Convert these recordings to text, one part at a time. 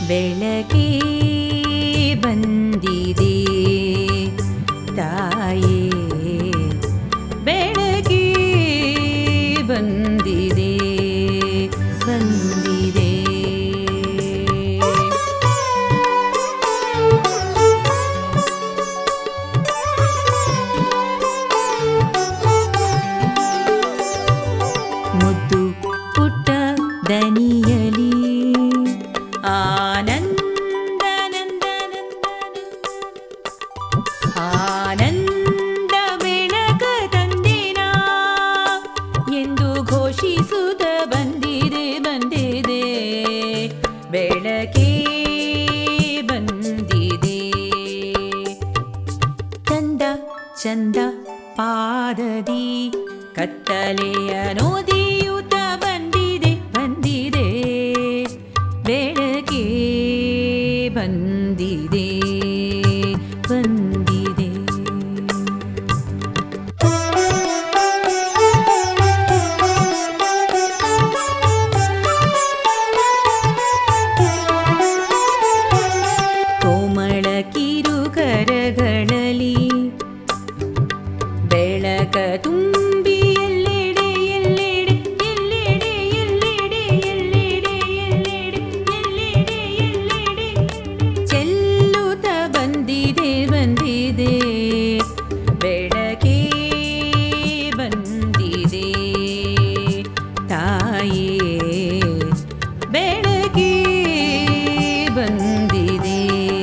ಬೆಳಕೇ ಬಂದಿದೆ ತಾಯೇ ಬೆಳಕೇ ಬಂದಿದೆ ಬಂದಿದೆ ಮುದ್ದು ಪುಟ್ಟ ದನಿಯಲಿ ಆನಂದ ನಂದ ಆನಂದ ಬೆಳಕ ತಂದಿನ ಎಂದು ಘೋಷಿಸುತ್ತ ಬಂದಿದೆ ಬಂದಿದೆ ಬೆಳಕೇ ಬಂದಿದೆ ಚಂದ ಚಂದ ಪಾದದಿ ಕತ್ತಲೆಯ ನೋದಿಯುತ ಬಂದಿದೆ ಬಂದಿದೆ ಬೆಳಕೇ ಬಂದಿದೆ ಬಂದಿದೆ ಕೋಮಳ ಕಿರುಕರಗಳಲ್ಲಿ ಬೆಳಕ ತುಂಬಿ ಎಲ್ಲೆಡೆ ಎಲ್ಲೆಡೆ ಎಲ್ಲೆಡೆ ಎಲ್ಲೆಡೆ ಎಲ್ಲೆಡೆ ಎಲ್ಲೆಡೆ ಎಲ್ಲೆಡೆ ಎಲ್ಲೆಡೆ ಚೆಲ್ಲುತ್ತ ಬಂದಿದೆ ಬಂದಿದೆ ಬೆಳಕೇ ಬಂದಿದೆ ತಾಯೇ ಬೆಳಕೇ ಬಂದಿದೆ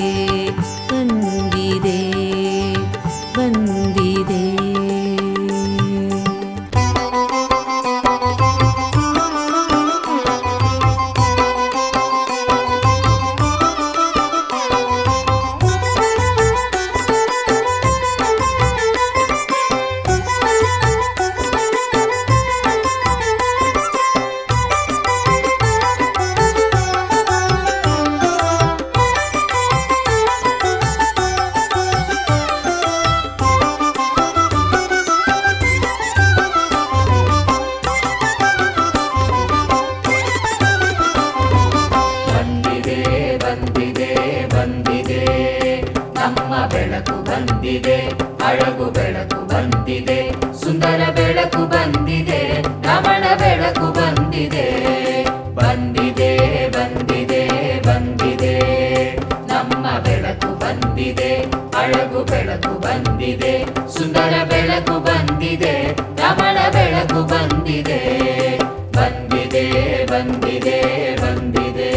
ಬಂದಿದೆ ಬಂದಿದೆ ಬಂದಿದೆ ಬಂದಿದೆ ಬಂದಿದೆ ನಮ್ಮ ಬೆಳಕು ಬಂದಿದೆ ಅಳಗು ಬೆಳಕು ಬಂದಿದೆ ಸುಂದರ ಬೆಳಕು ಬಂದಿದೆ ರಮಣ ಬೆಳಕು ಬಂದಿದೆ ಬಂದಿದೆ ಬಂದಿದೆ ಬಂದಿದೆ ನಮ್ಮ ಬೆಳಕು ಬಂದಿದೆ ಅಳಗು ಬೆಳಕು ಬಂದಿದೆ ಸುಂದರ ಬೆಳಕು ಬಂದಿದೆ ರಮಣ ಬೆಳಕು ಬಂದಿದೆ ಬಂದಿದೆ ಬಂದಿದೆ ಬಂದಿದೆ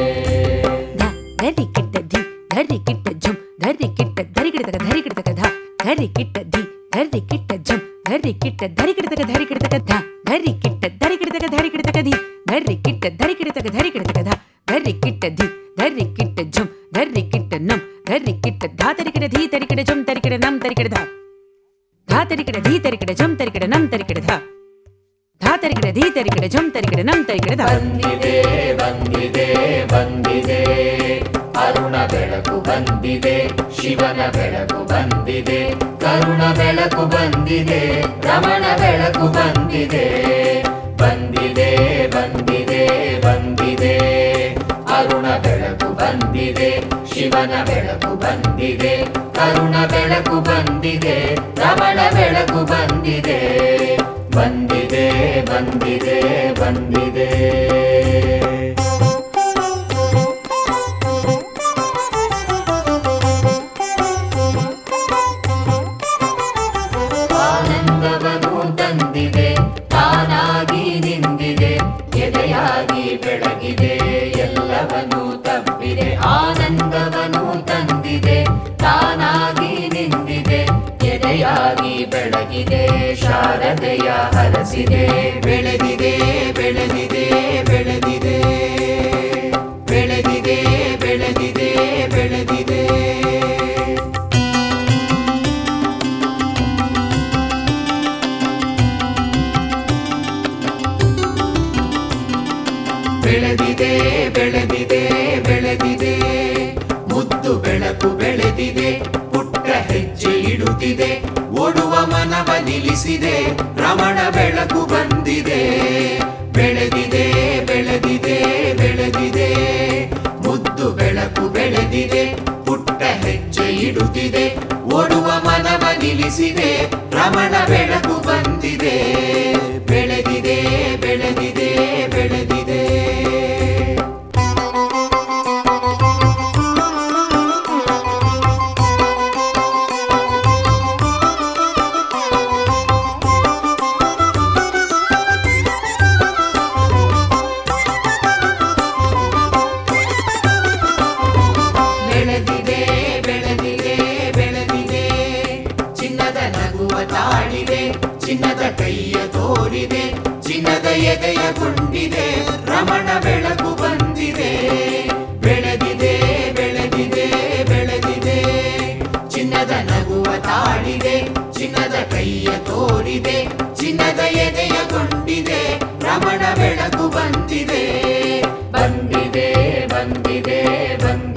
ಧ ಧರಿ ಕಿಟ್ಟ ಧಿ ಧರಿ ಕಿಟ್ಟ ಝುಮ್ ಧರಿ ಕಿಟ್ಟ ಧರಿ ಕಿಡತಕ ಧರಿ ಕಿಡತಕ ಧ ಧರಿ ಕಿಟ್ಟ ಧಿ ಧರಿ ಕಿಟ್ಟ ಝುಮ್ ಧರಿ ಕಿಟ್ಟ ಧರಿ ಕಿಡತಕ ಧರಿ ಕಿಡತಕ ಧ ಧರಿ ಕಿಟ್ಟ ಧರಿ ಕಿಡತಕ ಧರಿ ಕಿಡತಕ ಧಿ ಧರಿ ಕಿಟ್ಟ ಧರಿ ಕಿಡತಕ ಧರಿ ಕಿಡತಕ ಧ ಧರಿ ಕಿಟ್ಟ ಧಿ ಧರಿ ಕಿಟ್ಟ ಝುಮ್ ಧರಿ ಕಿಟ್ಟ ನಮ್ ಧರಿ ಕಿಟ್ಟ ಧಾ ತರಿ ಕಿಡ ಧಿ ತರಿ ಕಿಡ ಝುಮ್ ತರಿ ಕಿಡ ನಮ್ ತರಿ ಕಿಡ ಧ ಧಾ ತರಿ ಕಿಡ ಧಿ ತರಿ ಕಿಡ ಝುಮ್ ತರಿ ಕಿಡ ನಮ್ ತರಿ ಕಿಡ ಧ ಧಾ ತರಿ ಕಿಡ ಧಿ ತರಿ ಕಿಡ ಝುಮ್ ತರಿ ಕಿಡ ನಮ್ ತರಿ ಕಿಡ ಧ ಬಂದಿದೆ ಬಂದಿದೆ ಬಂದಿದೆ ಅರುಣ ಬೆಳಕು ಬಂದಿದೆ ಶಿವನ ಬೆಳಕು ಬಂದಿದೆ ಕರುಣ ಬೆಳಕು ಬಂದಿದೆ ರಮಣ ಬೆಳಕು ಬಂದಿದೆ ಬಂದಿದೆ ಬಂದಿದೆ ಬಂದಿದೆ ಅರುಣ ಬೆಳಕು ಬಂದಿದೆ ಶಿವನ ಬೆಳಕು ಬಂದಿದೆ ಕರುಣ ಬೆಳಕು ಬಂದಿದೆ ರಮಣ ಬೆಳಕು ಬಂದಿದೆ ಬಂದಿದೆ ಬಂದಿದೆ ಬಂದಿದೆ ಆನಂದವನ್ನು ತಂದಿದೆ ತಾನಾಗಿ ನಿಂದಿದೆ ಎದೆಯಾಗಿ ಬೆಳಗಿದೆ ಎಲ್ಲವನ್ನೂ ತಪ್ಪಿದೆ ಆನಂದವನ್ನು ತಂದಿದೆ ತಾನಾಗಿ ನಿಂದಿದೆ ಎದೆಯಾಗಿ ಬೆಳಗಿದೆ ಶಾರದೆಯ ಹರಸಿದೆ ಬೆಳೆದಿದೆ ಬೆಳೆದಿದೆ ಬೆಳೆದಿದೆ ಬೆಳೆದಿದೆ ಬೆಳೆದಿದೆ ಬೆಳೆದಿದೆ ಬೆಳೆದಿದೆ ಬೆಳೆದಿದೆ ಬೆಳೆದಿದೆ ಮುದ್ದು ಬೆಳಕು ಬೆಳೆದಿದೆ ಪುಟ್ಟ ಹೆಜ್ಜೆ ಇಡುತ್ತಿದೆ ಓಡುವ ಮನವ ನಿಲ್ಲಿಸಿದೆ ರಮಣ ಬೆಳಕು ಬಂದಿದೆ ಬೆಳೆದಿದೆ ಬೆಳೆದಿದೆ ಬೆಳೆದಿದೆ ಮುದ್ದು ಬೆಳೆದಿದೆ ಪುಟ್ಟ ಹೆಜ್ಜೆ ಇಡುತ್ತಿದೆ ಓಡುವ ಮನವ ನಿಲ್ಲಿಸಿದೆ ರಮಣ ಬೆಳಕು ಬಂದಿದೆ ಬೆಳೆದಿದೆ ಬೆಳೆದಿದೆ ಬೆಳೆದಿದೆ ಬೆಳೆದಿದೆ ಬೆಳೆದಿದೆ ಬೆಳೆದಿದೆ ಚಿನ್ನದ ನಗುವ ತಾಳಿದೆ ಚಿನ್ನದ ಕೈಯ ತೋರಿದೆ ಚಿನ್ನದ ಎದೆಯ ಗುಂಡಿದೆ ರಮಣ ಬೆಳಕು ಬಂದಿದೆ ಬೆಳೆದಿದೆ ಬೆಳೆದಿದೆ ಬೆಳೆದಿದೆ ಚಿನ್ನದ ನಗುವ ತಾಳಿದೆ ಚಿನ್ನದ ಕೈಯ ತೋರಿದೆ ಚಿನ್ನದ ಎದೆಯ ಗುಂಡಿದೆ ರಮಣ ಬೆಳಕು ಬಂದಿದೆ ಬಂದಿದೆ ಬಂದಿದೆ ಬಂದಿದೆ